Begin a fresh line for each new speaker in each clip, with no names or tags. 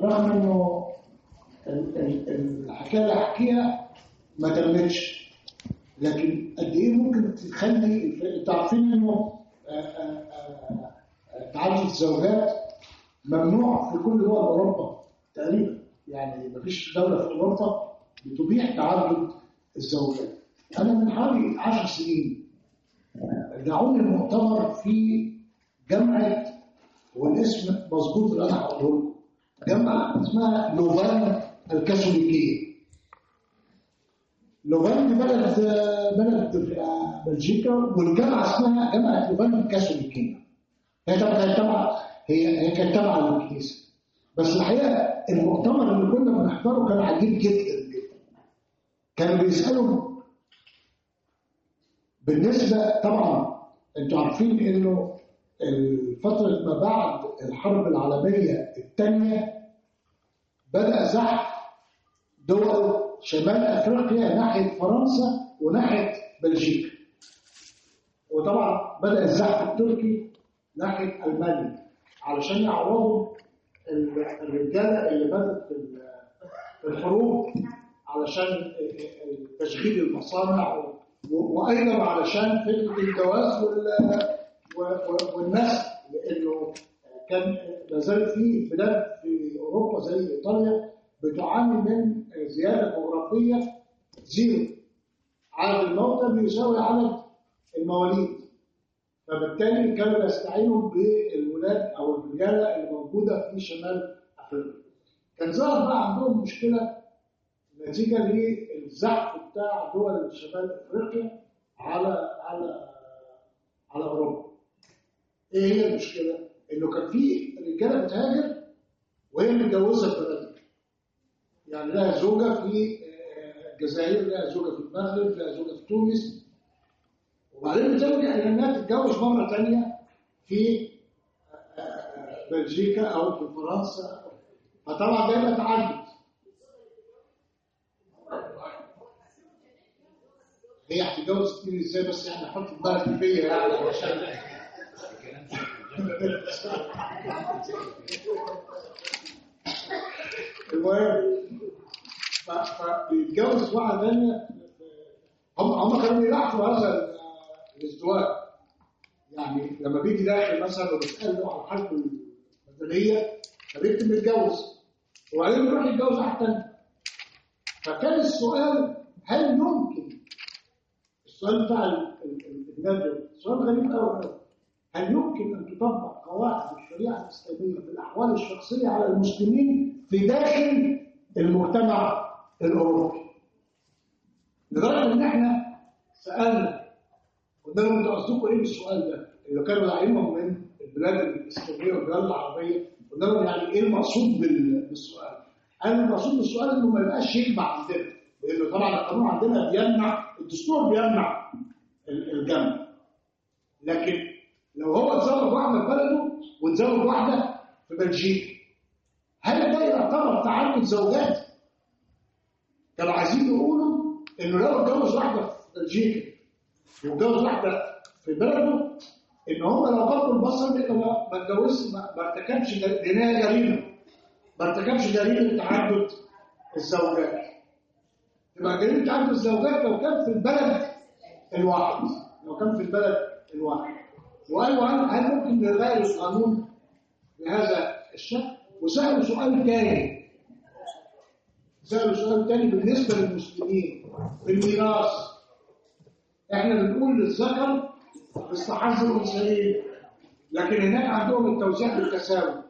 رغم انه ال- ال- الحكايه اللي هحكيها ما تمتش لكن قد ايه ممكن تخلي الف- انتوا عارفين انه آه، آه، آه، آه، تعدد الزوجات ممنوع في كل دول اوروبا تقريبا يعني مفيش دوله في اوروبا بتبيح تعدد الزوجات انا من حوالي 10 سنين دعوني المؤتمر في جامعه والاسم مظبوط اللي انا هقوله لكم جامعه اسمها لوفان الكاثوليكيه لوفان دي بلد بلد في بلجيكا والجامعه اسمها جامعه لوفان الكاثوليكيه هي طبعا كانت تبع هي هي كانت تبع للكنيسه بس الحقيقه المؤتمر اللي كنا بنحضره كان عجيب جدا جدا كانوا بيسالوا بالنسبه طبعا انتوا عارفين انه فتره ما بعد الحرب العالميه الثانيه بدا زحف دول شمال افريقيا ناحيه فرنسا وناحيه بلجيكا وطبعا بدا الزحف التركي ناحيه المانيا علشان يعوضوا ال- الرجاله اللي ماتت في ال- في الحروب علشان تشغيل المصانع و- و- وايضا علشان فكره الجواز وال- و- و- والنسل لانه كان ما زال في بلاد في اوروبا زي ايطاليا بتعاني من زياده جغرافيه زيرو عدد الموتى بيساوي عدد المواليد فبالتالي كانوا يستعينوا بالولاد او الرجاله اللي موجوده في شمال افريقيا. كان ظهر بقى عندهم مشكله نتيجه للزحف بتاع دول شمال افريقيا على على على اوروبا. ايه هي المشكله؟ انه كان في رجاله بتهاجر وهي متجوزه في بلدها. يعني لها زوجه في آه، الجزائر، لها زوجه في المغرب، لها زوجه في تونس، وبعدين بترجع الى انها تتجوز مره ثانيه في بلجيكا او في فرنسا فطبعا ده يبقى تعدد هي هتتجوز كتير ازاي بس يعني حط في بالك فيا يعني عشان المهم ف- فبيتجوز واحده ثانيه هم هم كانوا بيلاحظوا هذا الازدواج يعني لما بيجي داخل مثلا وبيساله على حالته المدنيه فبيكتب متجوز وبعدين يروح يتجوز واحد تاني فكان السؤال هل يمكن السؤال بتاع ال- ال- ال- الندوه سؤال غريب قوي هل يمكن ان تطبق قواعد الشريعه الاسلاميه في الاحوال الشخصيه على المسلمين في داخل المجتمع الاوروبي؟ لدرجه ان احنا سالنا قلنا لهم انتوا قصدكم ايه بالسؤال ده؟ اللي كانوا داعمهم من البلاد الاسلاميه والبلاد العربيه قلنا لهم يعني ايه المقصود بال- بالسؤال؟ قالوا المقصود بالسؤال انه ما يبقاش يجمع عندنا لانه طبعا القانون عندنا بيمنع الدستور بيمنع ال- الجمع لكن لو هو اتزوج واحده في بلده واتزوج واحده في بلجيكا هل ده يعتبر تعدد زوجات؟ كانوا عايزين يقولوا انه لو اتجوز واحده في بلجيكا واتجوز واحده في بلده ان هم لو غضوا البصر يبقى ما ما اتجوزش ما ما ارتكبش جر- لان هي جريمه ما ارتكبش جريمه تعدد الزوجات يبقى جريمه تعدد الزوجات لو كان في البلد الواحد لو كان في البلد الواحد وقالوا هل هل ممكن نغير القانون بهذا الشكل وسالوا سؤال تاني سالوا سؤال تاني بالنسبه للمسلمين في الميراث احنا بنقول للذكر استحظ الانثيين لكن هناك عندهم التوزيع بالتساوي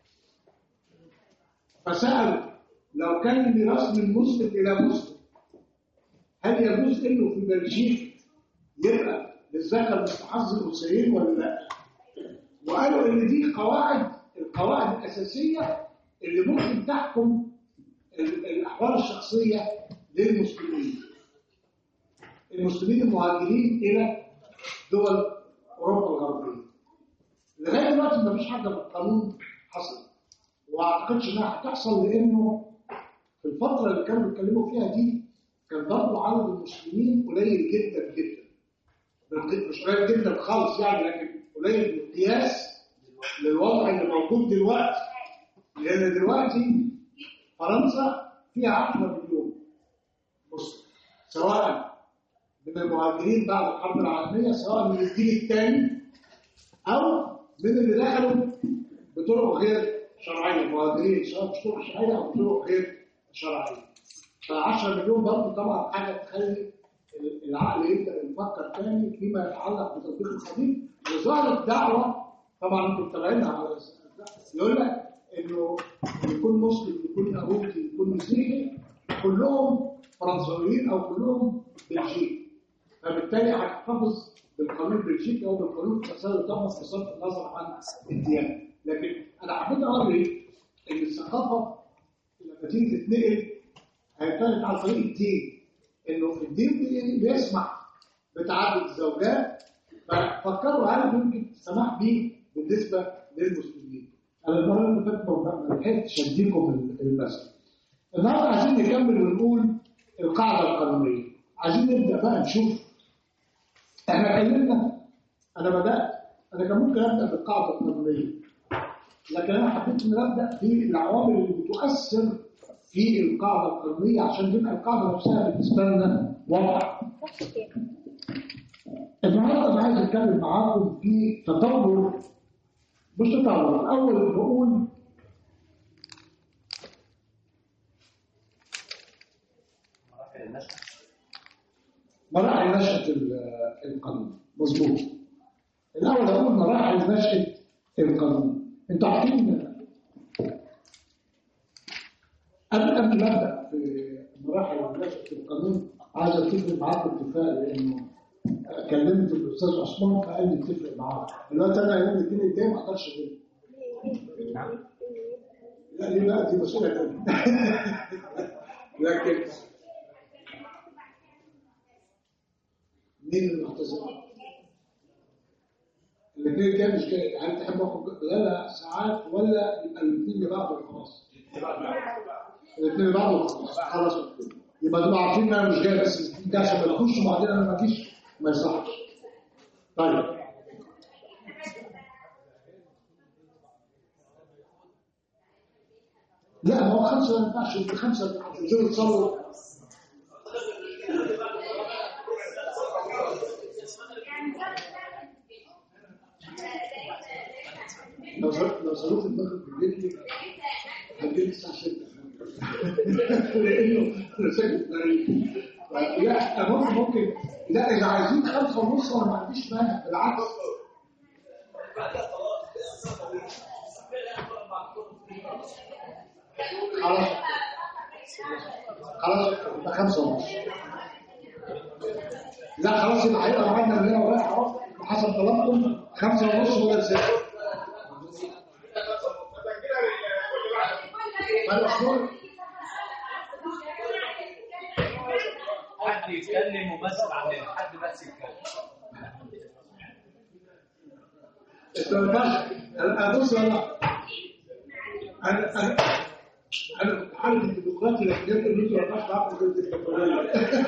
فسالوا لو كان الميراث من مسلم الى مسلم هل يجوز انه في بلجيكا يبقى للذكر مستحظ الانثيين ولا لا؟ وقالوا ان دي قواعد القواعد الاساسيه اللي ممكن تحكم ال- الاحوال الشخصيه للمسلمين. المسلمين المهاجرين الى دول اوروبا الغربيه. لغايه دلوقتي ما فيش حاجه في القانون حصل. واعتقدش انها هتحصل لانه في الفتره اللي كانوا بيتكلموا فيها دي كان برضه عدد المسلمين قليل جدا جدا. مش قليل جدا خالص يعني لكن قليل بالقياس للوضع اللي موجود دلوقتي لان دلوقتي فرنسا فيها 10 مليون مسلم سواء من المهاجرين بعد الحرب العالميه سواء من الجيل الثاني او من اللي دخلوا بطرق غير شرعيه مهاجرين سواء بطرق شرعيه او بطرق غير شرعيه ف 10 مليون برضه طبعا حاجه تخلي العقل يبدا يفكر تاني فيما يتعلق بتطبيق القانون وظهرت دعوه طبعا انتم متابعينها على يقول لك انه يكون مسلم يكون يهودي يكون مسيحي كلهم فرنساويين او كلهم بلجيك فبالتالي هتحتفظ بالقانون البلجيكي او بالقانون الفرنساوي يطبق بصرف النظر عن الديانه لكن انا حبيت اوري ان الثقافه لما تيجي تتنقل هيختلف على طريق الدين انه الدين بيسمح بتعدد الزوجات ففكروا هل ممكن السماح به بالنسبه للمسلمين انا المره اللي فاتت ما لحقتش اديكم المثل النهارده عايزين نكمل ونقول القاعده القانونيه عايزين نبدا بقى نشوف احنا اتكلمنا انا بدات انا كان ممكن ابدا بالقاعده القانونيه لكن انا حبيت ان ابدا بالعوامل اللي بتؤثر في القاعده القانونيه عشان تبقى القاعده نفسها بالنسبه لنا واضحه النهارده انا عايز اتكلم معاكم في تطور مش تطور الاول بقول مراحل نشأة القانون مظبوط الأول أقول مراحل نشأة القانون أنتوا عارفين قبل قبل ما أبدأ في مراحل نشأة القانون عايز أتفق معاكم اتفاق لأنه كلمت الأستاذ عثمان فقال لي اتفق معاه دلوقتي أنا يوم الاثنين الجاي ما أقدرش أجي لا دي بقى دي مسؤولية تانية لكن مين المعتزله؟ الاثنين كان مش كده هل تحب اخد غدا ساعات ولا يبقى الاثنين اللي بعده وخلاص؟ الاثنين اللي بعده وخلاص خلاص يبقى تبقوا عارفين ان انا مش جاي بس ده عشان ما تخش وبعدين انا ما اجيش ما يصحش طيب لا ما هو خمسه ما ينفعش خمسه تنزلوا تصلوا لو لو صاروخ المغرب بالليل هتجيب الساعه 6 لانه انا ساكت غريب لا ممكن ممكن لا اذا عايزين خمسه ونص انا ما عنديش مانع بالعكس خلاص خلاص يبقى خمسه ونص لا خلاص يبقى هيبقى معانا من هنا ورايح اهو حسب طلبكم خمسه ونص ولا سته
حد يتكلم وبس بعدين حد بس يتكلم
استنفاش انا بص انا انا انا انا كنت حالة الديمقراطي لكن جبت النص ما ينفعش تعرف الديمقراطية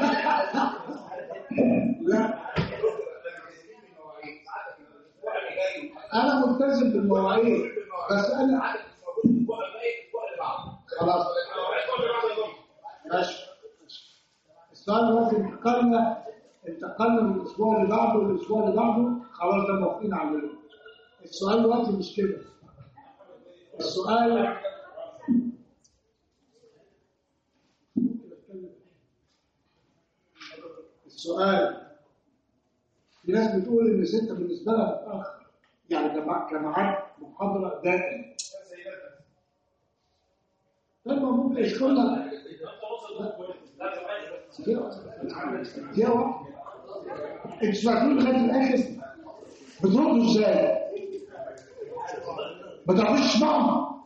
لا انا ملتزم بالمواعيد بس انا خلاص ماشي السؤال دلوقتي انتقلنا انتقلنا من الاسبوع اللي بعده للاسبوع اللي بعده خلاص ده موافقين عليه السؤال دلوقتي مش كده السؤال السؤال في ناس بتقول ان ستة بالنسبة لها متأخر يعني جماعات محاضرة دائما لما ممكن يدخل لك دقيقة واحدة انتوا سمعتوني لغاية الآخر بتردوا ازاي؟ ما تعرفوش تسمعوا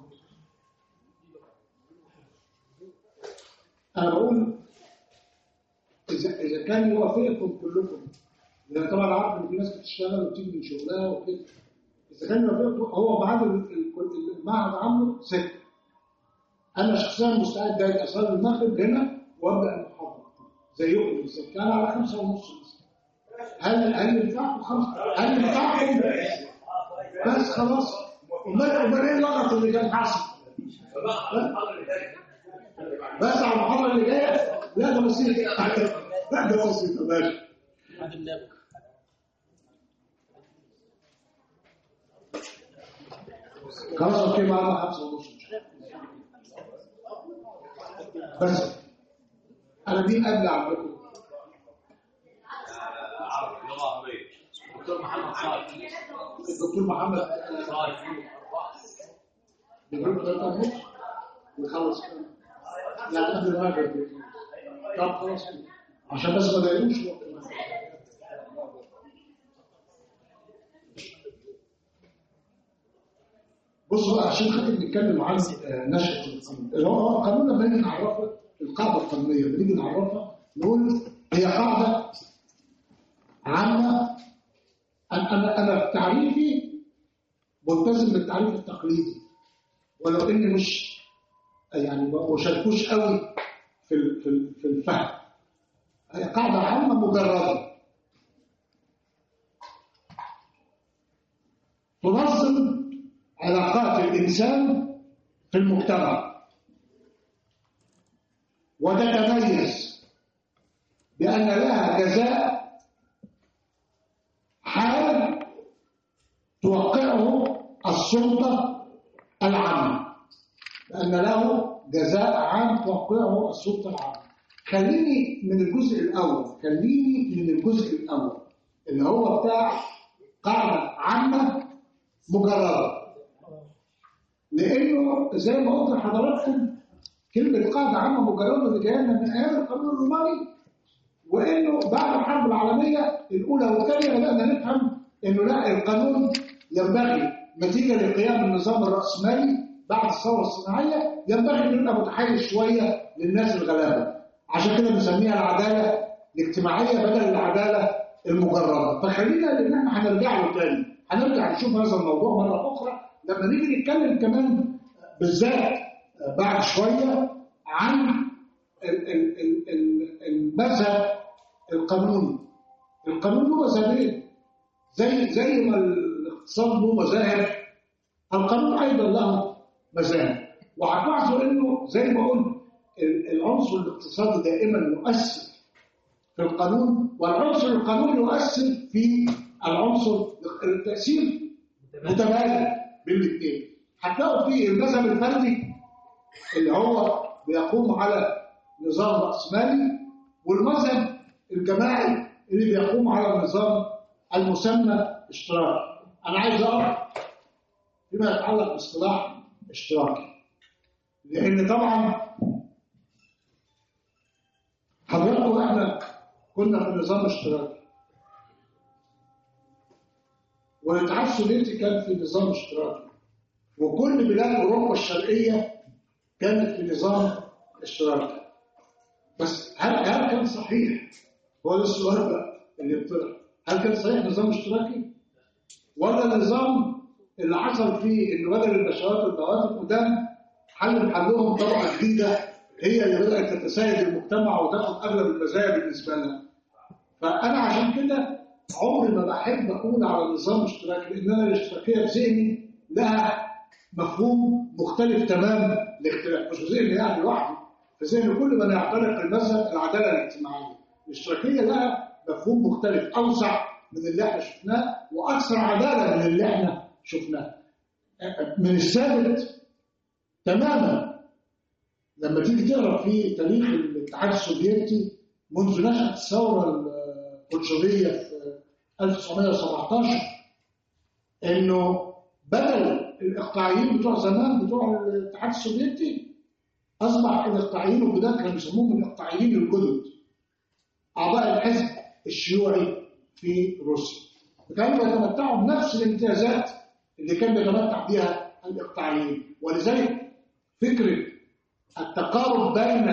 انا بقول اذا اذا كان يوافقكم كلكم لان طبعا عارف ان في ناس بتشتغل وبتيجي من شغلها وكده اذا كان يوافقكم هو ميعاد المعهد عامله ستة انا شخصيا مستعد اجي اصلي المغرب هنا وابدا المحاضره زيكم بالظبط انا على خمسة ونص هل هل ينفعكم خمسة هل ينفعكم بس خلاص امال امال ايه اللغط اللي كان حاصل بس على المحاضره اللي جايه لا ده بسيط لا ده بسيط ماشي خلاص اوكي بعد خمسة ونص إن شاء الله. بس انا مين قبل عندكم
عربي لغه عربيه دكتور محمد صالح
الدكتور محمد
صالح
بيقول ثلاثة ونص ويخلص كام؟ يعني قبل المغرب طب خلاص كده. عشان بس ما ضايقوش وقت المغرب. بصوا بقى عشان خاطر نتكلم عن آه، نشأة القانون اللي هو هو القانون لما نيجي نعرفه القاعدة القانونية لما نيجي نعرفها نقول هي قاعدة عامة أنا أنا أنا في تعريفي ملتزم بالتعريف التقليدي ولو إني مش يعني ما بشاركوش قوي في ال- في ال- في الفهم هي قاعدة عامة مجردة تنظم علاقات الإنسان في المجتمع وتتميز بأن لها جزاء حال توقعه السلطة العامة لأن له جزاء عام توقعه السلطة العامة خليني من الجزء الأول خليني من الجزء الأول اللي هو بتاع قاعدة عامة مجردة لأنه زي ما قلت لحضراتكم كلمة قاعدة عامة مجردة دي جاية لنا من أيام القانون الروماني وانه بعد الحرب العالميه الاولى والثانيه بدانا نفهم انه لا القانون ينبغي نتيجه لقيام النظام الراسمالي بعد الثوره الصناعيه ينبغي انه يبقى متحيز شويه للناس الغلابه عشان كده بنسميها العداله الاجتماعيه بدل العداله المجرده فخلينا لان احنا هنرجع له تاني هنرجع نشوف هذا الموضوع مره اخرى لما نيجي نتكلم كمان بالذات بعد شويه عن ال- ال- ال- ال- المذهب القانوني القانون له مذهبين زي زي ما الاقتصاد له مذاهب القانون ايضا له مذاهب وهتلاحظوا انه زي ما قلت ال- العنصر الاقتصادي دائما يؤثر في القانون والعنصر القانوني يؤثر في العنصر التاثير متبادل بين الاثنين هتلاقوا في المذهب الفردي اللي هو بيقوم على نظام رأسمالي والمذهب الجماعي اللي بيقوم على النظام المسمى اشتراكي أنا عايز أعرف فيما يتعلق باصطلاح اشتراكي لأن طبعا حضراتكم احنا كنا في نظام اشتراكي والاتحاد السوفيتي كان في نظام اشتراكي وكل بلاد اوروبا الشرقيه كانت في نظام اشتراكي بس هل هل كان صحيح هو ده السؤال بقى اللي يطرح هل كان صحيح نظام اشتراكي ولا النظام اللي حصل فيه ان بدل البشوات والبوات القدام حل محلهم طبقه جديده هي اللي بدات تتسيد المجتمع وتاخد اغلب المزايا بالنسبه لها فانا عشان كده عمري ما بحب اقول على النظام الاشتراكي لان انا الاشتراكيه في ذهني لها مفهوم مختلف تماما لاختلاف مش في ذهني يعني لوحدي في ذهن كل من يعتنق المذهب العداله الاجتماعيه الاشتراكيه لها مفهوم مختلف اوسع من اللي احنا شفناه واكثر عداله من اللي احنا شفناه من الثابت تماما لما تيجي تقرا في تاريخ الاتحاد السوفيتي منذ نشأة الثورة البولشوية في 1917 انه بدل الاقطاعيين بتوع زمان بتوع الاتحاد السوفيتي اصبح الاقطاعيين الجداد كانوا بيسموهم الاقطاعيين الجدد اعضاء الحزب الشيوعي في روسيا وكانوا يتمتعوا بنفس الامتيازات اللي كان بيتمتع بها الاقطاعيين ولذلك فكره التقارب بين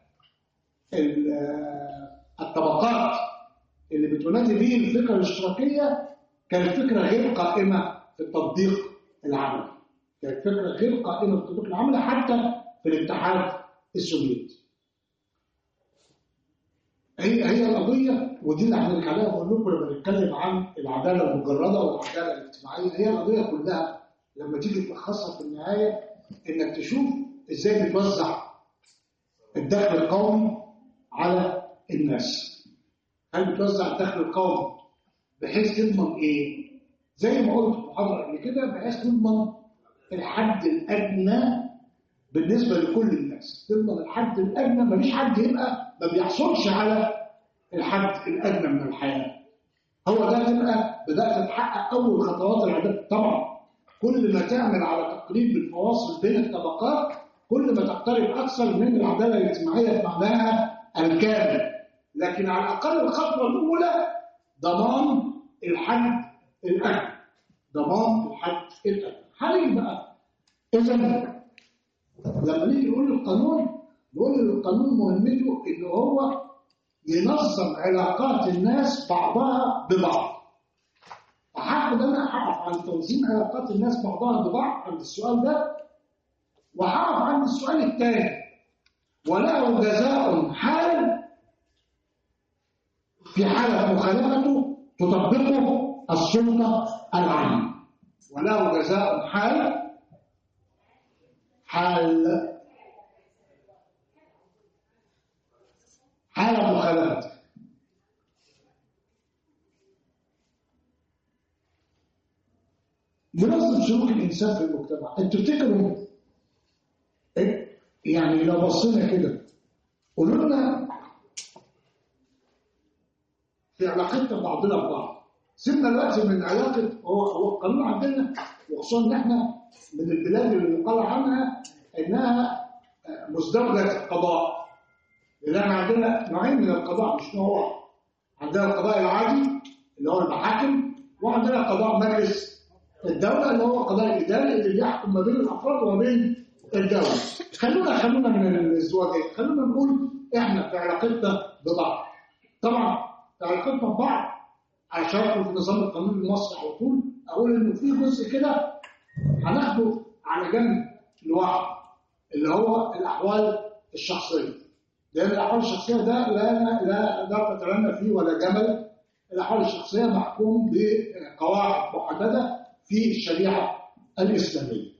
الطبقات اللي بتنادي به الفكره الاشتراكيه كانت فكره غير قائمه في التطبيق العملي كانت فكره غير قائمه في التطبيق العملي حتى في الاتحاد السوفيتي هي هي القضيه ودي اللي هنرجع لها بقول لكم لما نتكلم عن العداله المجرده والعداله الاجتماعيه هي القضيه كلها لما تيجي تلخصها في النهايه انك تشوف ازاي بتوزع الدخل القومي على الناس هل بتوزع الدخل القومي بحيث تضمن ايه زي ما قلت في محاضره قبل كده بحيث تضمن الحد الادنى بالنسبه لكل الناس تضمن الحد الادنى مفيش حد يبقى ما بيحصلش على الحد الادنى من الحياه هو ده تبقى بدات تحقق اول خطوات العداله طبعا كل ما تعمل على تقريب الفواصل بين الطبقات كل ما تقترب اكثر من العداله الاجتماعيه بمعناها الكامل لكن على الاقل الخطوه الاولى ضمان الحد الادنى ضمان الحد الادنى هنيجي بقى اذا لما نيجي نقول القانون نقول ان القانون مهمته ان هو ينظم علاقات الناس بعضها ببعض هاخد انا هقف عن تنظيم علاقات الناس بعضها ببعض عند السؤال ده وهقف عند السؤال الثاني وله جزاء حال في حالة مخالفته تطبقه السلطة العامة وله جزاء حال حال حال مخالفته ينظم سلوك الإنسان في المجتمع انتوا تفتكروا إيه؟ يعني لو بصينا كده قولوا لنا في علاقتنا بعضنا ببعض سيبنا دلوقتي من علاقة هو هو القانون عندنا وخصوصا ان احنا من البلاد اللي يقال عنها انها مزدوجة القضاء لان احنا عندنا نوعين من القضاء مش نوع واحد عندنا القضاء العادي اللي هو المحاكم وعندنا قضاء مجلس الدولة اللي هو القضاء الإداري اللي بيحكم ما بين الأفراد وما بين الدولة خلونا خلونا من الازدواجية خلونا نقول احنا في علاقتنا ببعض طبعا في علاقتنا ببعض عشان أدخل في نظام القانون المصري على طول اقول انه في جزء كده هناخده على جنب لوحده اللي هو الاحوال الشخصيه لان الاحوال الشخصيه ده لا لا لا تتلنى فيه ولا جمل الاحوال الشخصيه محكوم بقواعد محدده في الشريعه الاسلاميه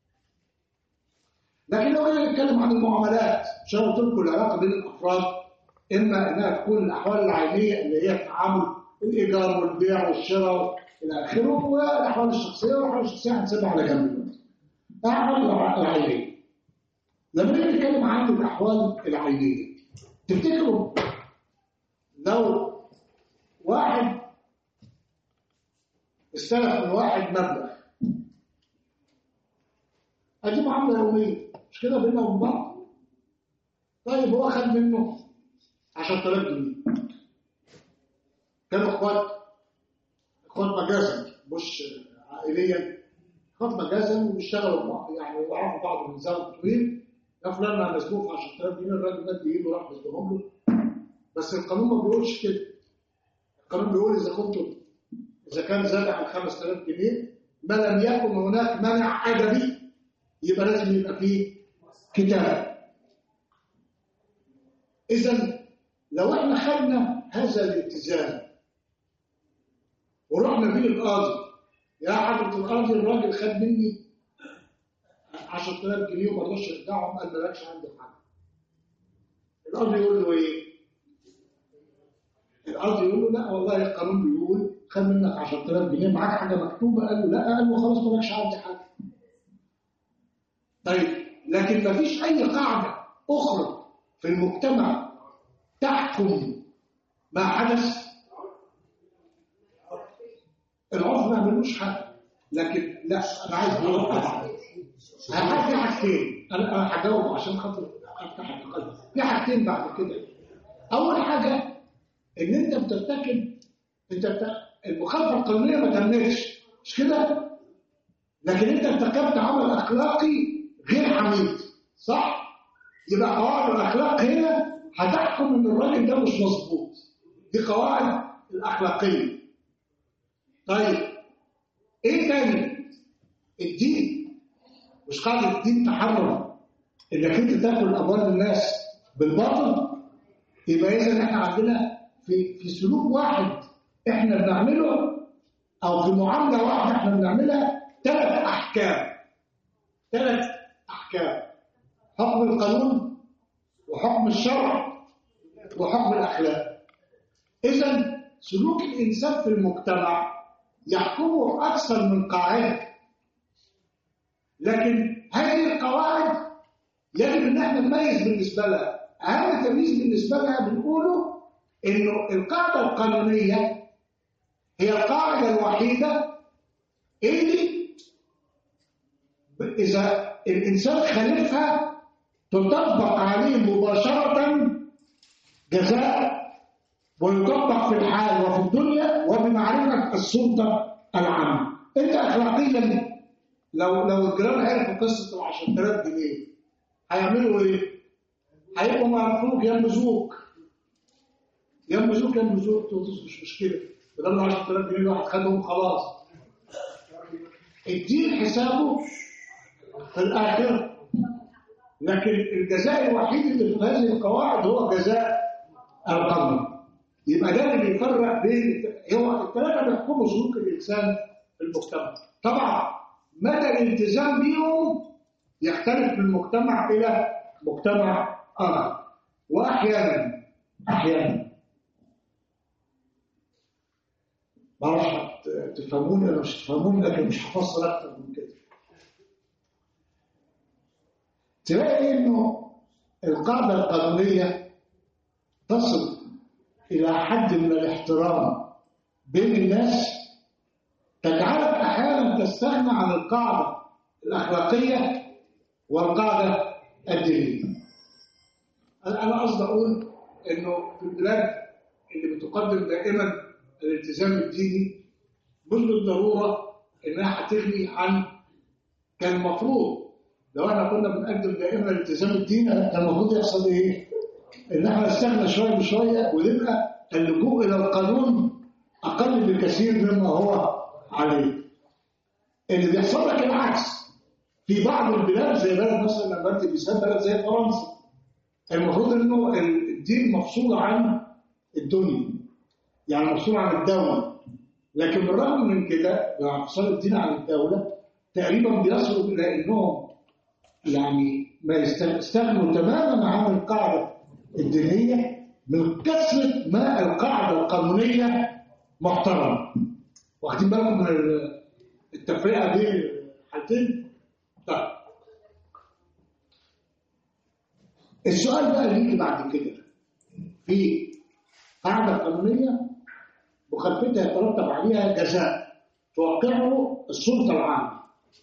لكن لو جينا نتكلم عن المعاملات عشان قلت لكم العلاقه بين الافراد اما انها تكون الاحوال العينيه اللي هي التعامل الايجار والبيع والشراء الى اخره والاحوال الشخصيه والاحوال الشخصيه هنسيبها على جنب دلوقتي. الاحوال العينيه لما نيجي نتكلم عن الاحوال العينيه تفتكروا لو واحد استلف من واحد مبلغ ادي معامله يوميه مش كده بيننا وبين بعض طيب هو خد منه 10000 جنيه كانوا اخوات اخوات مجازا مش عائليا اخوات مجازا وبيشتغلوا بعض يعني يعرفوا بعض من زمن طويل يا فلان انا مسلوف 10000 جنيه الراجل مد ايده راح بدهم له بس القانون ما بيقولش كده القانون بيقول اذا كنتم اذا كان زاد عن 5000 جنيه ما لم يكن هناك منع ادبي يبقى لازم يبقى فيه كتاب اذا لو احنا خدنا هذا الالتزام ورحنا بيه القاضي يا حضرة القاضي الراجل خد مني 10000 جنيه وما رضاش يرجعهم قال مالكش عندي حاجه القاضي يقول له ايه؟ القاضي يقول له لا والله القانون بيقول خد منك 10000 جنيه معاك حاجه مكتوبه قال له لا قال له خلاص مالكش عندي حاجه طيب لكن ما فيش اي قاعده اخرى في المجتمع تحكم ما حدث العرف ما يعملوش حاجه لكن لا انا عايز اقول هحكي في حاجتين انا انا هجاوب عشان خاطر افتح القلب في حاجتين بعد كده اول حاجه ان انت بترتكب انت بت... المخالفه القانونيه ما تمتش مش كده لكن انت ارتكبت عمل اخلاقي غير حميد صح يبقى قواعد الاخلاق هنا هتحكم ان الراجل ده مش مظبوط دي قواعد الاخلاقيه طيب ايه تاني الدين مش قاعده الدين تحرم انك انت تاكل اموال الناس بالباطل يبقى اذا احنا عندنا في في سلوك واحد احنا بنعمله او في معامله واحده احنا بنعملها ثلاث احكام ثلاث احكام حكم القانون وحكم الشرع وحكم الأخلاق إذا سلوك الإنسان في المجتمع يحكمه أكثر من قاعدة لكن هذه القواعد يجب ان احنا نميز بالنسبه لها اهم تمييز بالنسبه لها بنقوله انه القاعده القانونيه هي القاعده الوحيده اللي ب- اذا الانسان خالفها تطبق عليه مباشره جزاء ويطبق في الحال وفي الدنيا وبمعرفه السلطه العامه انت اخلاقيا لو لو الجيران عرفوا قصه ال 10000 جنيه هيعملوا ايه؟ هيبقوا معروفوك ينبذوك ينبذوك ينبذوك تقول مش مشكله بدل 10000 جنيه الواحد خدهم خلاص الدين حسابه في الاخره لكن الجزاء الوحيد اللي في هذه القواعد هو جزاء القانون يبقى ده اللي بيفرق بين هو الثلاثه بيحكموا سلوك الانسان في المجتمع طبعا مدى الالتزام بيهم يختلف من مجتمع الى مجتمع اخر واحيانا احيانا ما اعرفش تفهموني ولا مش تفهموني لكن مش هفصل اكتر من كده تلاقي انه القاعده القانونيه تصل الى حد من الاحترام بين الناس تجعلك احيانا تستغنى عن القاعده الاخلاقيه والقاعده الدينيه انا أنا قصدي اقول انه في البلاد اللي بتقدم دائما الالتزام الديني مش بالضروره انها هتغني عن كان المفروض لو احنا كنا بنقدم دائما الالتزام الديني كان المفروض يحصل ايه؟ ان احنا نستغنى شويه بشويه ويبقى اللجوء الى القانون اقل بكثير مما هو عليه. اللي بيحصل لك العكس في بعض البلاد زي بلد مثلا لما انت مثال بلد زي فرنسا المفروض انه الدين مفصول عن الدنيا يعني مفصول عن الدوله لكن بالرغم من كده مع انفصال الدين عن الدوله تقريبا بيصلوا الى انهم يعني ما يستغنوا تماما عن القاعده الدينيه من كثره ما القاعده القانونيه محترمه واخدين بالكم من التفرقه بين الحالتين طيب السؤال بقى اللي يجي بعد كده في قاعده قانونيه مخالفتها يترتب عليها جزاء توقعه السلطه العامه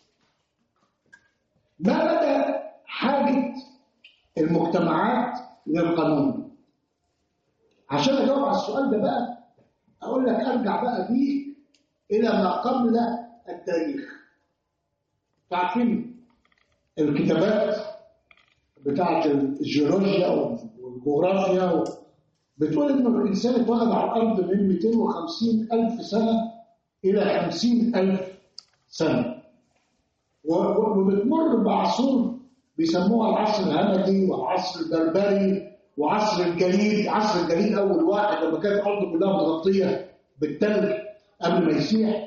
ما مدى حاجه المجتمعات للقانون عشان اجاوب على السؤال ده بقى اقول لك ارجع بقى بيك الى ما قبل التاريخ عارفين الكتابات بتاعت الجيولوجيا والجغرافيا بتقول ان الانسان اتولد على الارض من 250 الف سنه الى 50 الف سنه وبتمر بعصور بيسموها العصر الهمجي والعصر البربري وعصر الجليد عصر الجليد اول واحد لما كانت الارض كلها متغطيه بالثلج قبل ما يسيح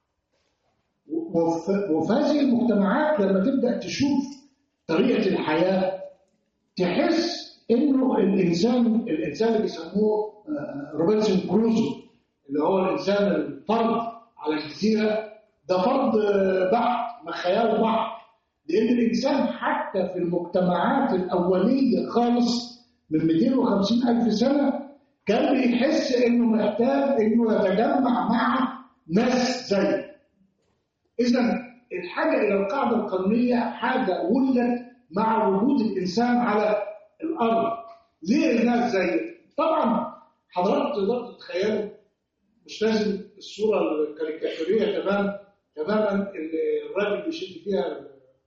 وفي هذه المجتمعات لما تبدا تشوف طريقه الحياه تحس انه الانسان الانسان اللي بيسموه روبنسون كروزو اللي هو الانسان الفرد على الجزيره ده فرد بحت ما خيال بحت لان الانسان حتى في المجتمعات الاوليه خالص من 250 الف سنه كان بيحس انه محتاج انه يتجمع مع ناس زيه إذا الحاجة إلى القاعدة القانونية حاجة ولت مع وجود الإنسان على الأرض. ليه الناس زي طبعا حضرتك تقدروا تتخيلوا مش لازم الصورة الكاريكاتورية تمام تماما اللي الراجل بيشد فيها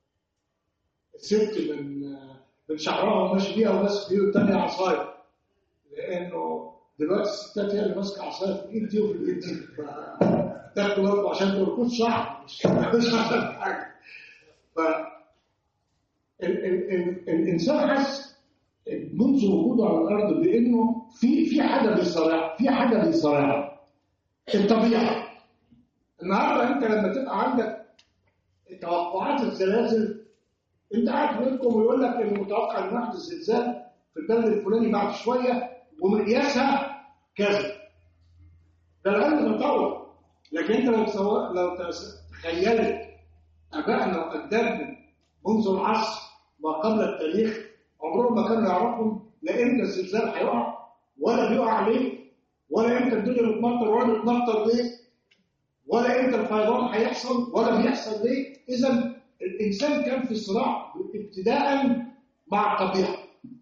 الست من من شعرها وماشي بيها وماسك في ايده الثانية عصاية لأنه دلوقتي الستات هي اللي ماسكة عصاية في الإيد دي وفي الإيد دي تاخدوا برضه عشان تركض صح مش مش عشان حاجه ف ال ال ال الانسان حس منذ وجوده على الارض بانه في في حاجه بيصارع في حاجه بيصارعها الطبيعه النهارده انت لما تبقى عندك توقعات الزلازل انت قاعد في بيتكم ويقول لك ان متوقع ان يحدث زلزال في البلد الفلاني بعد شويه ومقياسها كذا ده العلم تطور لكن انت لو سوا... لو تس- تخيلت ابائنا واجدادنا منذ العصر ما قبل التاريخ عمرهم ما كانوا يعرفوا لا امتى الزلزال هيقع ولا بيقع ليه ولا امتى الدنيا بتمطر ولا بتمطر ليه ولا امتى الفيضان هيحصل ولا بيحصل ليه اذا الانسان كان في صراع ابتداء مع الطبيعه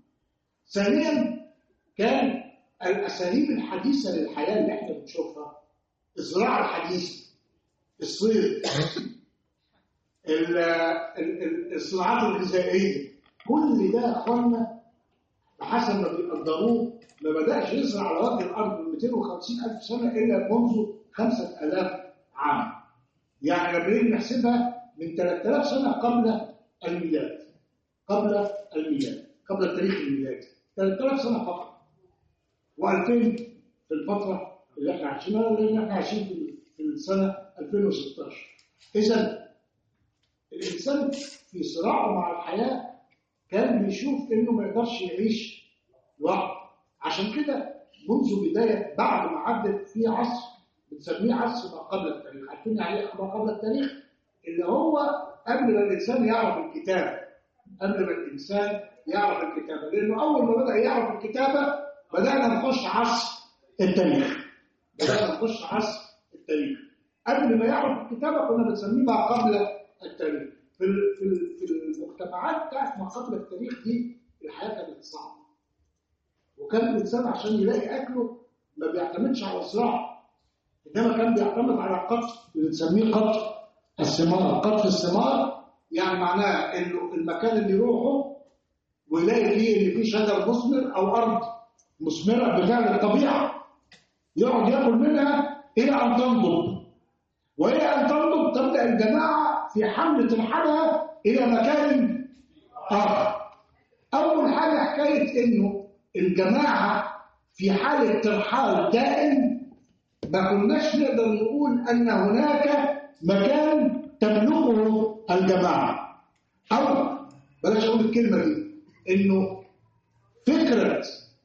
ثانيا كان الاساليب الحديثه للحياه اللي احنا بنشوفها الزراعه الحديثه الصيد ال- ال- ال- الصناعات الغذائيه كل ده يا اخوانا بحسب ما بيقدروه ما بداش يزرع على وجه الارض من 250 الف سنه الا منذ 5000 عام يعني لما نيجي نحسبها من 3000 سنه قبل الميلاد قبل الميلاد قبل التاريخ الميلادي 3000 سنه فقط و2000 في الفتره اللي احنا عايشينها لان احنا عايشين في في السنه 2016 اذا الانسان في صراعه مع الحياه كان بيشوف انه ما يقدرش يعيش لوحده عشان كده منذ بدايه بعد ما عدت في عصر بنسميه عصر ما قبل التاريخ عارفين يعني ايه ما قبل التاريخ اللي هو قبل ما الانسان يعرف الكتابه قبل ما الانسان يعرف الكتابه لانه اول ما بدا يعرف الكتابه بدانا نخش عصر التاريخ بدانا نخش عصر التاريخ قبل ما يعرف الكتابه كنا بنسميه ما قبل التاريخ في ال- في ال- في المجتمعات بتاعت ما قبل التاريخ دي الحياه كانت صعبه وكان الانسان عشان يلاقي اكله ما بيعتمدش على الزراعه انما كان بيعتمد على قطف اللي بنسميه قطف الثمار قطف الثمار يعني معناه انه المكان اللي يروحه ويلاقي فيه اللي فيه شجر مثمر او ارض مثمره بفعل الطبيعه يقعد ياكل منها الى ان تنضب والى ان تنضب تبدا الجماعه في حمله الحلقه الى مكان اخر اول حاجه حكايه انه الجماعه في حاله ترحال دائم ما كناش نقدر نقول ان هناك مكان تملكه الجماعه او بلاش اقول الكلمه دي انه فكره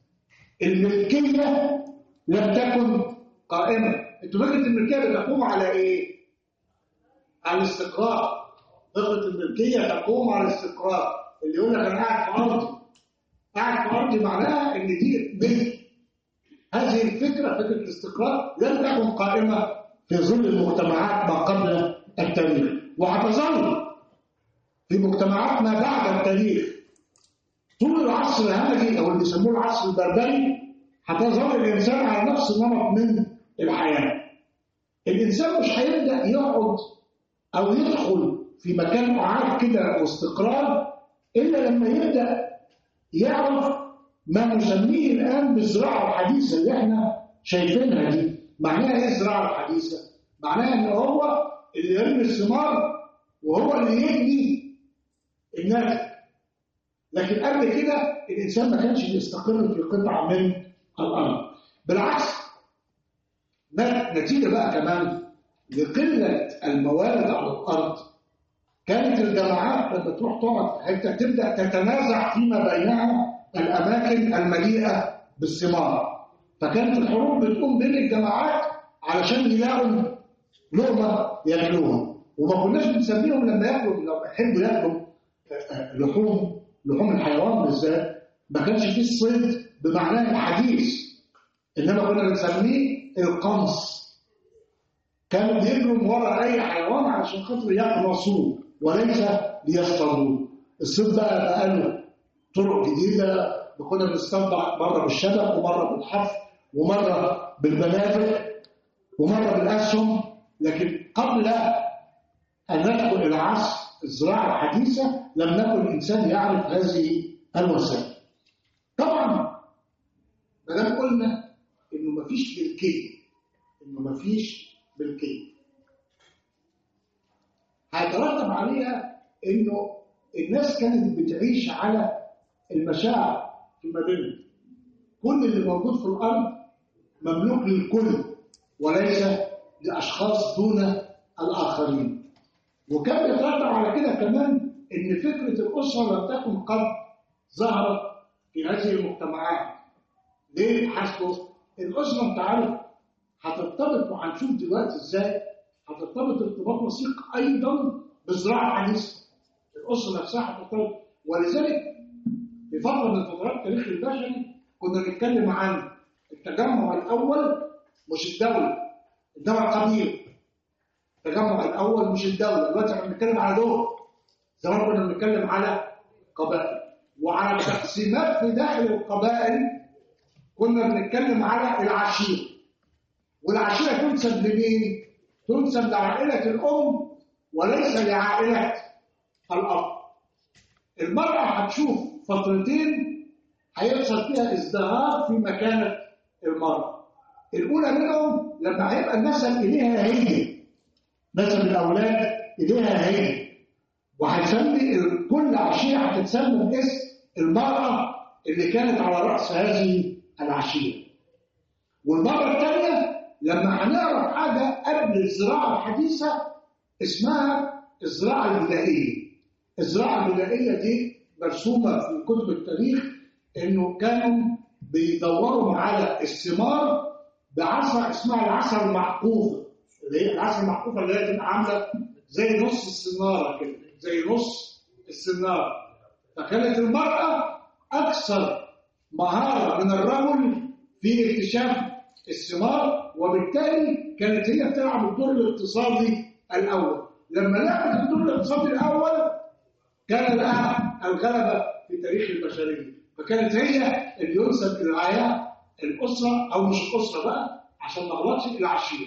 الملكيه لم تكن قائمه انتوا فكره الملكيه بتقوم على ايه؟ على الاستقرار فكره الملكيه تقوم على الاستقرار اللي يقول لك انا قاعد في ارضي قاعد في ارضي معناها ان دي ملك هذه الفكره فكره الاستقرار لم تكن قائمه في ظل المجتمعات ما قبل التاريخ وهتظل في مجتمعات ما بعد التاريخ طول العصر الهمجي او اللي بيسموه العصر البربري هتظل الانسان على نفس النمط من الحياه الانسان مش هيبدا يقعد او يدخل في مكان قعاد كده واستقرار الا لما يبدا يعرف ما نسميه الان بالزراعه الحديثه اللي احنا شايفينها دي معناها ايه الزراعه الحديثه معناها ان هو اللي يرمي الثمار وهو اللي يبني الناتج لكن قبل كده الانسان ما كانش بيستقر في قطعه من الارض بالعكس ما- نتيجه بقى كمان لقله الموارد على الارض كانت الجماعات لما تروح تقعد في حته تبدا تتنازع فيما بينها الاماكن المليئه بالثمار فكانت الحروب بتقوم بين الجماعات علشان يلاقوا لقمه ياكلوها وما كناش بنسميهم لما ياكلوا لو يحبوا ياكلوا آه، آه، لحوم لحوم الحيوان بالذات ما كانش فيه الصيد بمعناه الحديث انما كنا بنسميه القنص كانوا بيجروا ورا اي حيوان علشان خاطر يقنصوه وليس ليصطادوه الصيد بقى بقى له طرق جديده كنا بنصطاد مره بالشبك ومره بالحف ومره بالبنادق ومره بالاسهم لكن قبل ان ندخل الى عصر الزراعه الحديثه لم نكن الانسان يعرف هذه الوسائل طبعا ما دام قلنا انه مفيش ملكيه انه مفيش ملكيه هيترتب عليها انه الناس كانت بتعيش على المشاعر فيما بينهم كل اللي موجود في الارض مملوك للكل وليس لاشخاص دون الاخرين وكان يترتب على كده كمان ان فكره الاسره لم تكن قد ظهرت في هذه المجتمعات ليه حسبه الاسره انت عارف هترتبط وهنشوف دلوقتي ازاي هترتبط ارتباط وثيق ايضا بزراعه حديثه الاسره نفسها هترتبط ولذلك في فتره من فترات التاريخ البشري كنا بنتكلم عن التجمع الاول مش الدوله انما القبيله التجمع الاول مش الدوله دلوقتي احنا بنتكلم على دول زمان كنا بنتكلم على قبائل وعلى تقسيمات في داخل القبائل كنا بنتكلم على العشيره والعشيره تنسب لمين؟ تنسب لعائله الام وليس لعائله الاب المراه هتشوف فترتين هيحصل فيها ازدهار في مكانه المراه الاولى منهم لما هيبقى النسب اليها هي نسب الاولاد اليها هي وهيسمي كل عشيره هتتسمى باسم المراه اللي كانت على راس هذه العشيره والمره الثانيه لما هنعرف حاجه قبل الزراعه الحديثه اسمها الزراعه البدائيه الزراعه البدائيه دي مرسومه في كتب التاريخ انه كانوا بيدوروا على الثمار بعصا اسمها العصا المعقوفه اللي هي العصا المعقوفه اللي هي تبقى عامله زي نص السناره كده زي نص السناره فكانت المراه اكثر مهاره من الرجل في اكتشاف الثمار وبالتالي كانت هي بتلعب الدور الاقتصادي الاول لما لعبت الدور الاقتصادي الاول كان لها الغلبه في تاريخ البشريه فكانت هي اللي ينسب العيا الاسره او مش الاسره بقى عشان ما اغلطش العشيره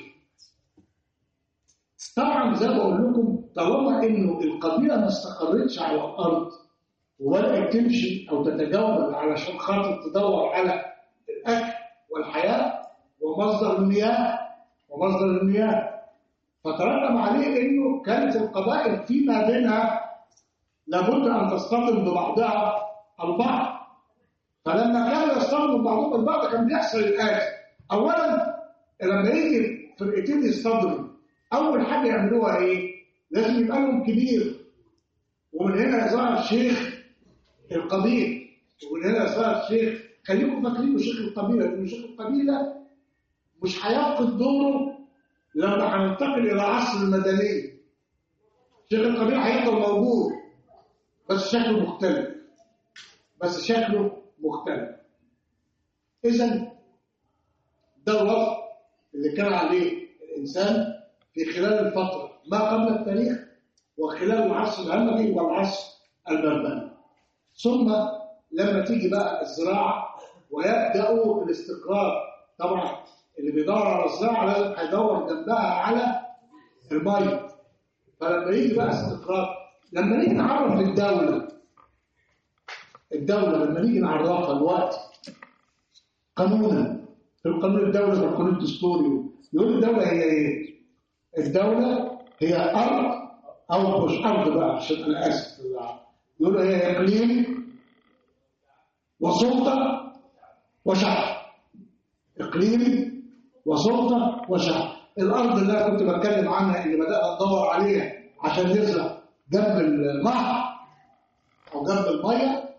طبعا زي ما بقول لكم طالما انه القبيله ما استقرتش على الارض وبدات تمشي او تتجول علشان خاطر تدور على الاكل والحياه ومصدر المياه ومصدر المياه فترتب عليه انه كانت القبائل فيما بينها لابد ان تصطدم ببعضها البعض فلما كانوا يصطدموا بعضهم البعض كان بيحصل الاتي اولا لما يجي فرقتين يصطدموا اول حاجه يعملوها ايه؟ لازم يبقى لهم كبير ومن هنا ظهر شيخ القبيل ومن هنا ظهر شيخ خليكم فاكرين شيخ القبيله لان شيخ القبيله مش هيفقد دوره لما هننتقل الى عصر المدنيه شيخ القبيله هيفضل موجود بس شكله مختلف بس شكله مختلف اذا ده الوضع اللي كان عليه الانسان في خلال الفتره ما قبل التاريخ وخلال العصر الهمجي والعصر البربري ثم لما تيجي بقى الزراعه ويبداوا الاستقرار طبعا اللي بيدور على الزراعه لازم هيدور جنبها على الميه فلما يجي بقى استقرار لما نيجي نعرف الدوله الدولة لما نيجي نعرفها الوقت قانونا في القانون الدولي في القانون الدستوري يقول الدولة هي ايه؟ الدولة هي أرض أو مش أرض بقى عشان أنا آسف يقول هي إقليم وسلطة وشعب إقليم وسلطة وشعب الأرض اللي أنا كنت بتكلم عنها اللي بدأنا ندور عليها عشان نزرع جنب النهر أو جنب المية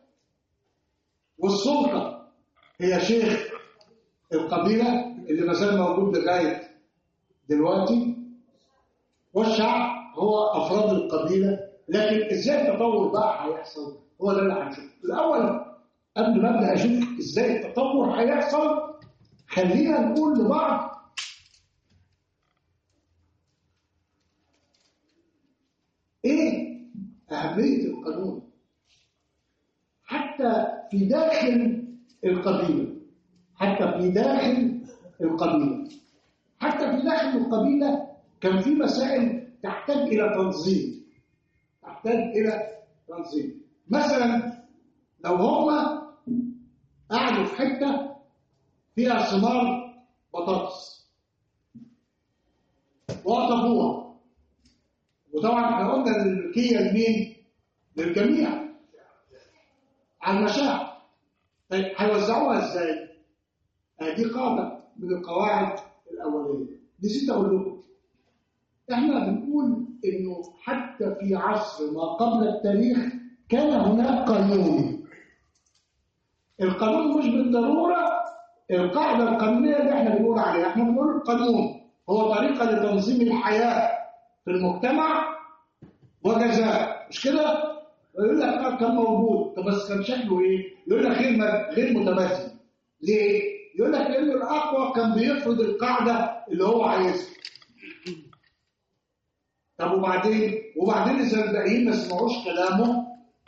والسلطة هي شيخ القبيلة اللي ما زال موجود لغاية دلوقتي والشعب هو أفراد القبيلة لكن إزاي التطور بقى هيحصل هو ده اللي هنشوفه الأول قبل ما أبدأ أشوف إزاي التطور هيحصل خلينا نقول لبعض إيه أهمية القانون حتى في داخل القبيلة حتى في داخل القبيلة حتى في داخل القبيلة كان في مسائل تحتاج إلى تنظيم تحتاج إلى تنظيم مثلا لو هم قعدوا في حتة فيها ثمار بطاطس وقطفوها وطبعا احنا قلنا ان الملكيه لمين؟ للجميع على المشاعر طيب هيوزعوها ازاي؟ دي قاعده من القواعد الاوليه نسيت اقول لكم احنا بنقول انه حتى في عصر ما قبل التاريخ كان هناك قانون القانون مش بالضروره القاعده القانونيه اللي احنا بنقول عليها احنا بنقول القانون هو طريقه لتنظيم الحياه في المجتمع وجزاء مش كده يقول لك اه كان موجود طب بس كان شكله ايه يقول لك غير م- غير متماثل ليه يقول لك لانه الاقوى كان بيفرض القاعده اللي هو عايزها طب وبعدين وبعدين اذا الباقيين ما سمعوش كلامه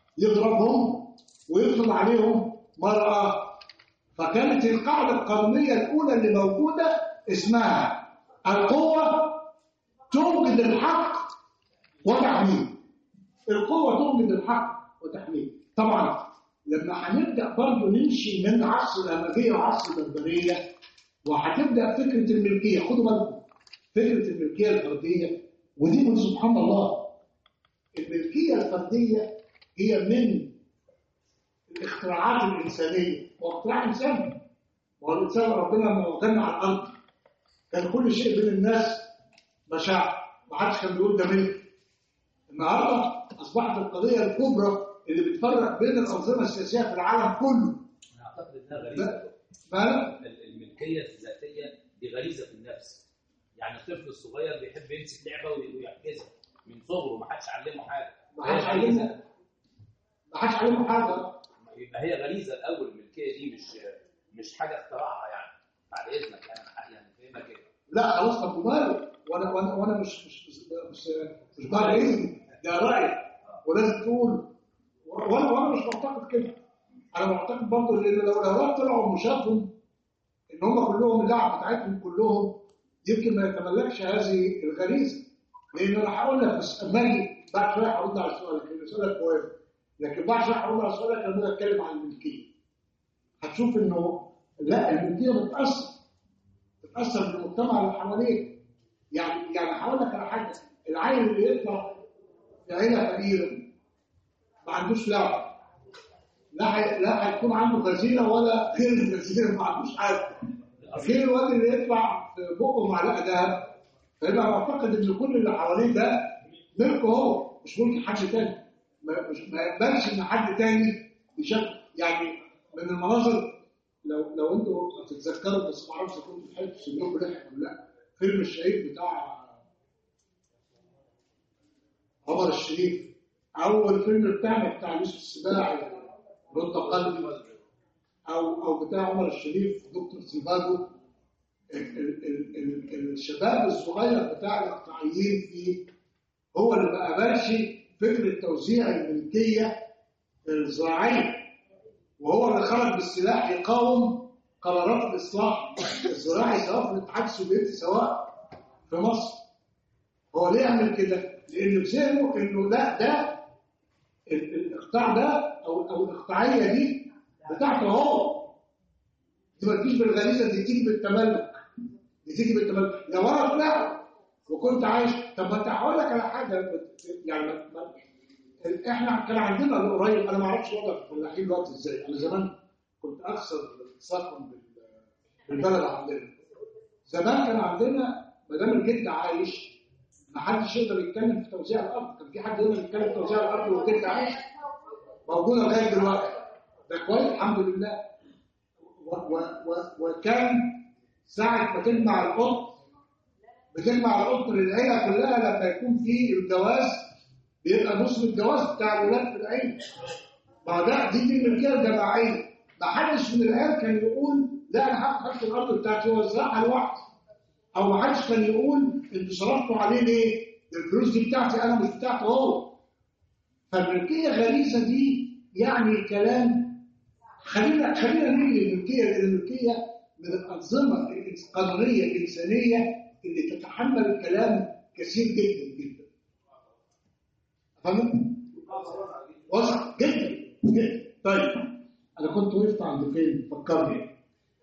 يضربهم ويفرض عليهم مرأة فكانت القاعدة القانونية الأولى اللي موجودة اسمها القوة توجد الحق وتحميه القوة توجد الحق وتحميه طبعا لما هنبدأ برضه نمشي من عصر الأموية وعصر البربرية وهتبدأ فكرة الملكية خدوا بالكم فكرة الملكية الفردية ودي من سبحان الله الملكية الفردية هي من الاختراعات الإنسانية واختراع إنساني وهو الإنسان ربنا لما وجدنا على الأرض كان كل شيء بين الناس مشاعر ما حدش كان بيقول ده ملك النهارده أصبحت القضية الكبرى اللي بتفرق بين الأنظمة السياسية في العالم كله
انا اعتقد انها غريزه
لا ما
ال- الملكيه الذاتيه دي غريزه في النفس يعني الطفل الصغير بيحب يمسك لعبه وي- ويحجزها من صغره ما حدش علمه حاجه
ما
هي
حدش
غريزه
علمه ما حدش علمه حاجة
يبقى هي غريزه الاول الملكيه دي مش مش حاجه اخترعها يعني بعد اذنك يعني أنا يعني فاهمها كده
لا خلاص طب وماله وانا وانا وانا مش مش مش مش, مش بقى اذني ده رايي ولازم تقول وانا وانا مش معتقد كده انا معتقد برضه ان لو الاولاد طلعوا وشافوا ان هم كلهم اللعب بتاعتهم كلهم يمكن ما يتملكش هذه الغريزه لان انا هقول لك بس اما اجي بعد شويه هرد على سؤالك لان سؤالك مهم لكن بعد شويه هرد على سؤالك لما اتكلم عن الملكيه هتشوف انه لا الملكيه بتاثر بتاثر بالمجتمع اللي حواليه يعني يعني هقول لك على حاجه العيل اللي يطلع في عيله فقيره ما عندوش لعب لا هي- لا هيكون عنده غزيره ولا غير الغزيره ما عندوش حاجه غير الواد اللي يطلع في بقه معلقه دهب فيبقى معتقد ان كل اللي حواليه ده ملكه هو مش ملك حد تاني ما مش ما يقبلش ان حد تاني يشارك يعني من المناظر لو لو انتوا تتذكروا بس ما اعرفش كنتوا بتحبوا تسميهم بلحق ولا لا فيلم الشهيد بتاع عمر الشريف اول فيلم بتاعنا بتاع يوسف السباعي رد قلبي او او بتاع عمر الشريف دكتور سيباجو ال- ال- ال- ال- الشباب الصغير بتاع الاقطاعيين فيه هو اللي ما قبلش فكره توزيع الملكيه الزراعيه وهو اللي خرج بالسلاح يقاوم قرارات الاصلاح الزراعي سواء في الاتحاد السوفيتي سواء في مصر هو ليه يعمل كده؟ لانه في ذهنه انه لا ده ال- الاقطاع ده او او الاقطاعيه دي بتاعته هو دي ما تجيش بالغريزه دي تيجي بالتملك دي تيجي بالتملك لو انا طلعت وكنت عايش طب ما انت هقول لك على حاجه بت- يعني ما ما احنا كان عندنا قريب انا ما اعرفش وضع الفلاحين دلوقتي ازاي انا زمان كنت اكثر التصاقا بال- بالبلد عندنا زمان كان عندنا ما دام الجد عايش ما حدش يقدر يتكلم في توزيع الارض كان في حد يقدر يتكلم في توزيع الارض والجد عايش موجوده لغايه دلوقتي ده كويس الحمد لله و و و وكان ساعة ما تجمع القط بتجمع القط للعيلة كلها لما يكون في الجواز بيبقى نص الجواز بتاع الولاد في العيلة ما ده دي دي الملكية الجماعية ما حدش من العيال كان يقول لا انا هاخد حته الارض بتاعتي وازرعها لوحدي او ما حدش كان يقول انتوا صرفتوا عليه ليه؟ ده الفلوس دي بتاعتي انا مش بتاعته هو فالملكيه غريزه دي يعني كلام خلينا خلينا نيجي للملكيه لان الملكيه من الانظمه القانونيه الانسانيه اللي تتحمل كلام كثير جدا جدا فاهم؟ وسع جدا جدا طيب انا كنت وقفت عند فين؟ فكرني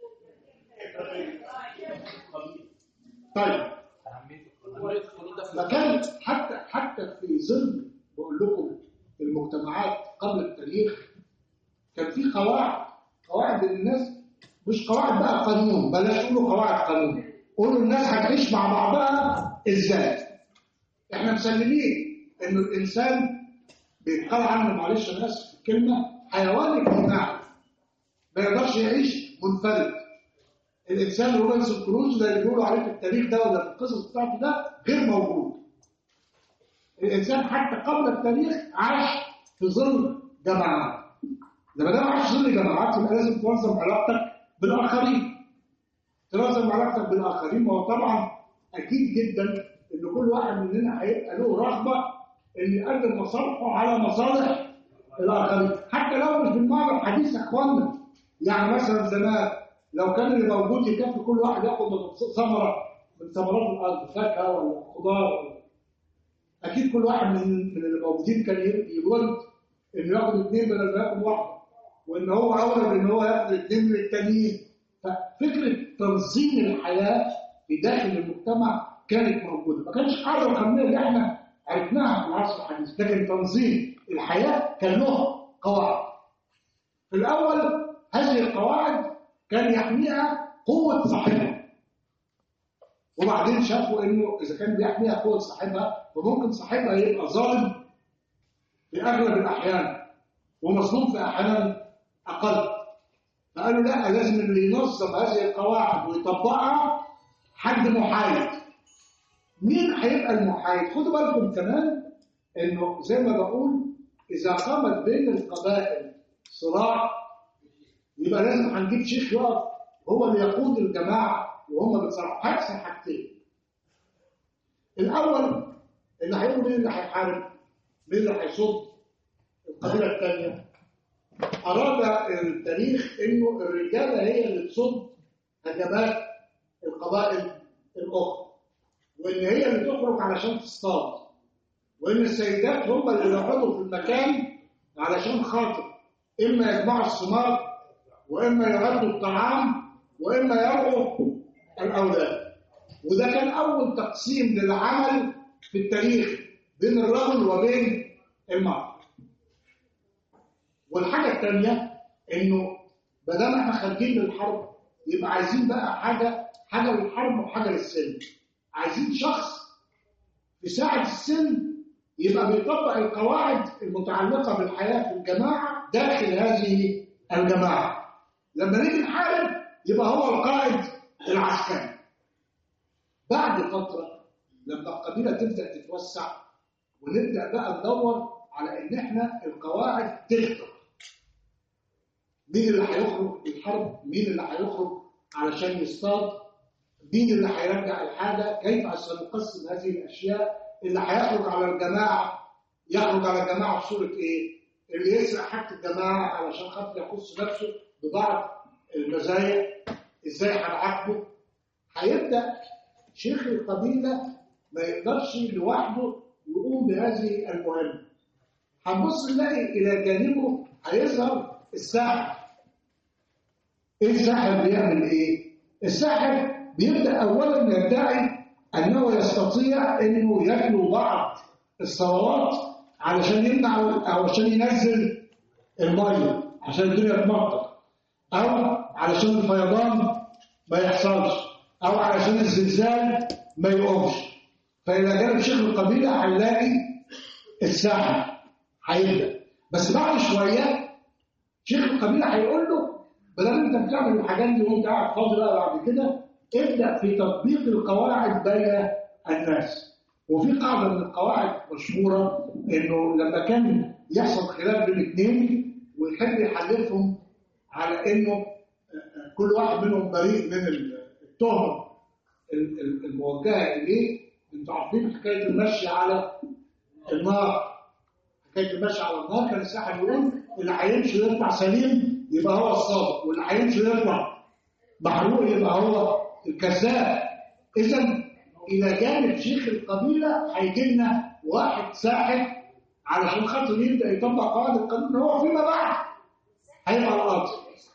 طيب
اهميه اهميه القانون ده في
فكان حتى حتى في ظل بقول لكم المجتمعات قبل التاريخ كان في قواعد قواعد الناس مش قواعد بقى قانون بلاش تقولوا قواعد قانون قولوا الناس هتعيش مع بعضها ازاي احنا مسلمين ان الانسان بيتقال عنه معلش انا اسف في الكلمه حيوان اجتماعي ما يقدرش يعيش منفرد الانسان روبنسون كروزو ده اللي بيقولوا عليه في التاريخ ده ولا في القصص بتاعته ده غير موجود الانسان حتى قبل التاريخ عاش في ظل جماعات لما ده عاش في ظل جماعات يبقى لازم تنظم علاقتك بالاخرين تنظم علاقتك بالاخرين وهو طبعا اكيد جدا ان كل واحد مننا هيبقى له رغبه ان يقدم مصالحه على مصالح الاخرين حتى لو مش بالمعنى الحديث يا اخوانا يعني مثلا زمان لو كان اللي موجود يكفي كل واحد ياخد ثمره من ثمرات الارض فاكهه ولا خضار ولا اكيد كل واحد من من اللي موجودين كان يود انه ياخد اثنين بدل ما ياخد واحد وان هو اولى بان هو ياخد اثنين من التانيين ففكره تنظيم الحياه في داخل المجتمع كانت موجوده ما كانش القاعده القانونيه اللي احنا عرفناها في العصر الحديث لكن تنظيم الحياه كان له قواعد في الاول هذه القواعد كان يحميها قوه صاحبها وبعدين شافوا انه اذا كان بيحميها قوه صاحبها فممكن صاحبها يبقى ظالم في اغلب الاحيان ومظلوم في احيان اقل فقالوا لا لازم اللي ينظم هذه القواعد ويطبقها حد محايد مين هيبقى المحايد خدوا بالكم كمان انه زي ما بقول اذا قامت بين القبائل صراع يبقى لازم هنجيب شيخ يقف هو اللي يقود الجماعه وهم بيتصارعوا هيحصل حاجتين الاول اللي هيقول مين اللي هيحارب مين اللي هيصد القبيله الثانيه اراد التاريخ انه الرجاله هي اللي تصد هجمات القبائل الاخرى وان هي اللي تخرج علشان تصطاد وان السيدات هم اللي يقعدوا في المكان علشان خاطر اما يجمعوا الثمار واما يغذوا الطعام واما يرعوا الاولاد وده كان اول تقسيم للعمل في التاريخ بين الرجل وبين المرأة والحاجة الثانية انه ما دام احنا خارجين للحرب يبقى عايزين بقى حاجة حاجة للحرب وحاجة للسلم عايزين شخص في ساعة السلم يبقى بيطبق القواعد المتعلقة بالحياة في الجماعة داخل هذه الجماعة لما نيجي نحارب يبقى هو القائد العسكري بعد فترة لما القبيلة تبدأ تتوسع ونبدأ بقى ندور على إن إحنا القواعد تكتر مين اللي هيخرج الحرب مين اللي هيخرج علشان يصطاد مين اللي هيرجع الحاجة كيف سنقسم هذه الأشياء اللي هيخرج على الجماعة يخرج على الجماعة بصورة إيه اللي يسرق حاجة الجماعة علشان خاطر يخص نفسه ببعض المزايا إزاي هنعاقبه هيبدأ شيخ القبيلة ما يقدرش لوحده يقوم بهذه المهمة هنبص نلاقي إلى جانبه هيظهر الساحر إيه الساحر بيعمل إيه؟ الساحر بيبدأ أولا يدعي أنه يستطيع أنه يتلو بعض الثورات علشان يمنع أو عشان ينزل المية عشان الدنيا تمطر أو علشان الفيضان ما يحصلش أو علشان الزلزال ما يقومش فإذا جانب شيخ القبيلة هنلاقي الساحر هيبدأ بس بعد شوية شيخ القبيلة هيقول له بدل انت بتعمل الحاجات دي وانت قاعد فاضي بقى بعد كده ابدأ في تطبيق القواعد بين الناس وفي قاعدة من القواعد مشهورة انه لما كان يحصل خلاف بين اثنين ويحب يحلفهم على انه كل واحد منهم بريء من التهمة الموجهة اليه انتوا عارفين حكاية المشي على النار حكاية المشي على النار كان الساحر يقول اللي هيمشي ويطلع سليم يبقى هو الصادق واللي هيمشي ويطلع محروق يبقى هو الكذاب اذا الى جانب شيخ القبيله هيجي لنا واحد ساحر علشان خاطر يبدا يطبق قواعد القانون هو فيما بعد هيبقى القاضي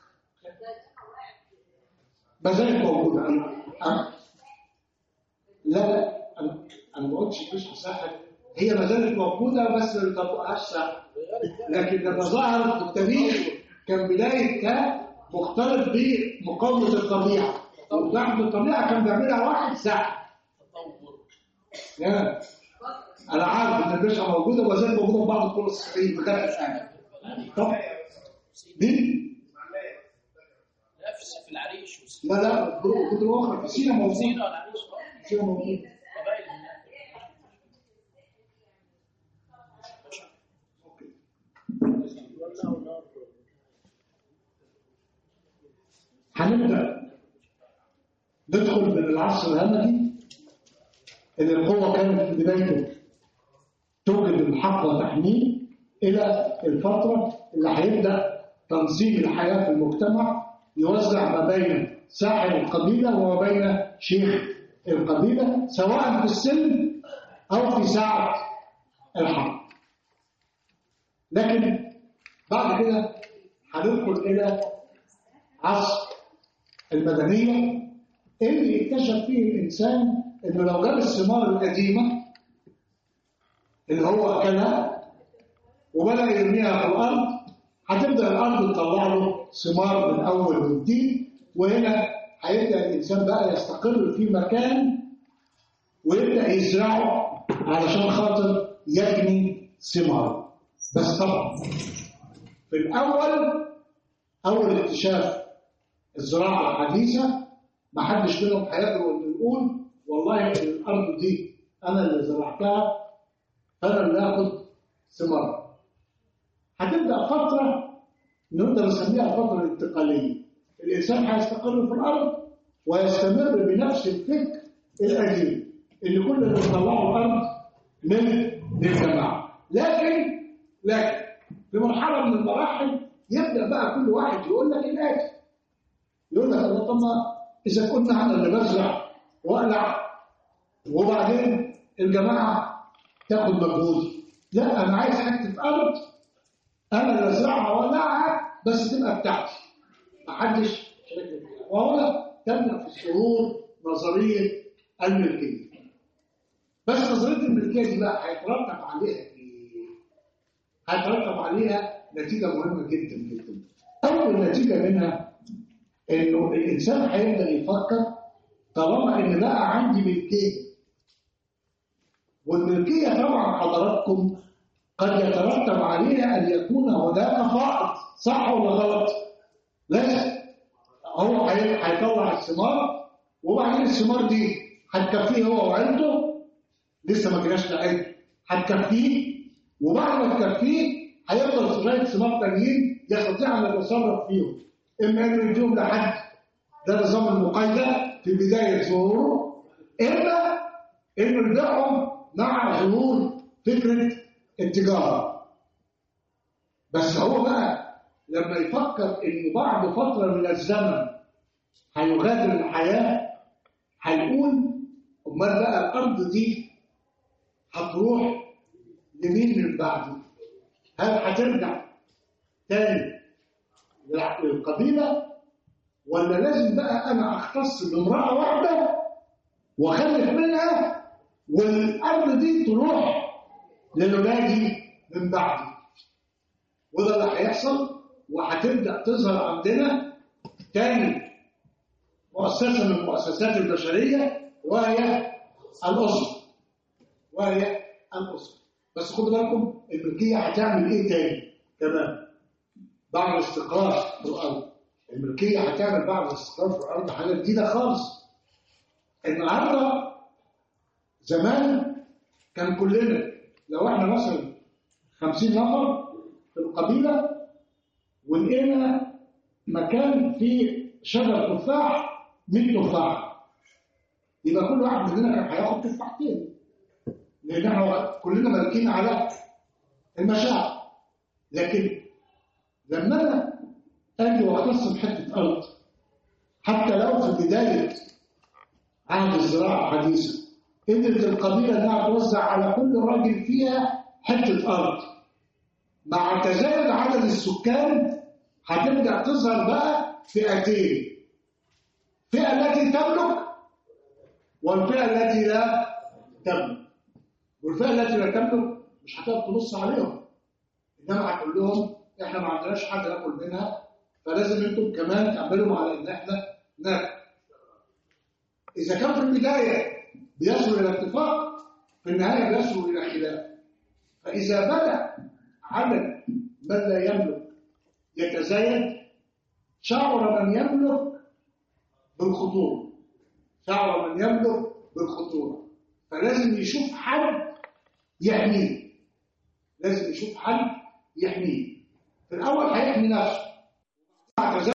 ما زالت موجوده انا أنا لا لا انا انا ما قلتش مش ساحر هي ما زالت موجوده بس ما بيطبقهاش ساحر لكن لما ظهرت في التاريخ كان بدايه ده مختلط بمقاومه الطبيعه وبعد الطبيعه كان بيعملها واحد ساحر
تطور
يا انا عارف ان البشعه موجوده وما زالت موجوده في بعض القرى الصحيحيه لغايه الان طب مين؟
لا في في العريش وفي
لا لا كنت اخرى في سينا موجود
سينا والعريش
سينا موجود
قبائل هناك
هنبدا ندخل من العصر الهمجي ان القوه كانت في بدايته توجد الحق وتحميه الى الفتره اللي هيبدا تنظيم الحياه في المجتمع يوزع ما بين ساحر القبيله وما بين شيخ القبيله سواء في السن او في ساعه الحرب لكن بعد كده هندخل الى عصر المدنية اللي اكتشف فيه الإنسان إنه لو جاب الثمار القديمة اللي هو أكلها وبدأ يرميها في الأرض هتبدأ الأرض تطلع له ثمار من أول وجديد وهنا هيبدأ الإنسان بقى يستقر في مكان ويبدأ يزرعه علشان خاطر يجني ثمار بس طبعا في الأول أول اكتشاف الزراعة الحديثة ما حدش منهم هيقدر انه يقول والله الأرض دي أنا اللي زرعتها فأنا اللي آخد ثمار هتبدأ فترة نقدر نسميها الفترة الانتقالية الإنسان هيستقر في الأرض ويستمر بنفس الفكر القديم اللي كل اللي طلعوا الأرض من للجماعة لكن لكن في مرحلة من المراحل يبدأ بقى كل واحد يقول لك الآتي يقول لك الله طب ما اذا كنت انا اللي بزرع واقلع وبعدين الجماعه تاخد مجهودي لا انا عايز حته ارض انا اللي ازرعها واقلعها بس تبقى بتاعتي محدش شاركني فيها وهنا تبدا في الظهور نظريه الملكيه بس نظريه الملكيه دي بقى هيترتب عليها ايه؟ هيترتب عليها نتيجه مهمه جدا جدا اول نتيجه منها انه الانسان هيبدا يفكر طالما ان بقى عندي ملكيه والملكيه طبعا حضراتكم قد يترتب عليها ان يكون هناك فائض صح ولا غلط؟ لازم هو هي- هيطلع الثمار وبعدين الثمار دي هتكفيه هو وعيلته لسه ما جيناش لعيلته هتكفيه وبعد ما تكفيه هيفضل شويه ثمار تانيين يستطيع ان يتصرف فيهم اما انه يديهم لحد ده نظام المقايضه في بدايه ظهوره اما انه يبيعهم مع ظهور فكره التجاره بس هو بقى لما يفكر ان بعد فتره من الزمن هيغادر الحياه هيقول امال بقى الارض دي هتروح لمين من بعدي؟ هل هترجع تاني للقبيلة ولا لازم بقى أنا أختص بامرأة واحدة وأخلف منها والأرض دي تروح للولادي من بعدي وده اللي هيحصل وهتبدأ تظهر عندنا تاني مؤسسة من المؤسسات البشرية وهي الأسرة وهي الأسرة بس خدوا بالكم الملكية هتعمل إيه تاني كمان بعد الاستقرار في الأرض الملكية هتعمل بعد الاستقرار في الأرض حاجة جديدة خالص النهاردة زمان كان كلنا لو احنا مثلا خمسين نفر في القبيلة ولقينا مكان فيه شجر تفاح 100 تفاح يبقى كل واحد مننا كان هياخد تفاحتين لان احنا كلنا مالكين على المشاعر لكن لما انا اجي واختص بحته ارض حتى لو في بدايه عهد الزراعه الحديثه قدرت القبيله انها توزع على كل راجل فيها حته ارض مع تزايد عدد السكان هتبدا تظهر بقى فئتين فئه التي تملك والفئه التي لا تملك والفئه التي لا تملك مش هتقدر تبص عليهم انما هتقول لهم احنا ما عندناش حاجه ناكل منها فلازم انتم كمان تعملوا على ان احنا ناكل اذا كان في البدايه بيصل الى اتفاق في النهاية بيصلوا إلى خلاف فإذا بدأ عدد من لا يملك يتزايد شعر من يملك بالخطورة شعر من يملك بالخطورة فلازم يشوف حل يحميه لازم يشوف حل يحميه في الأول هيحمي نفسه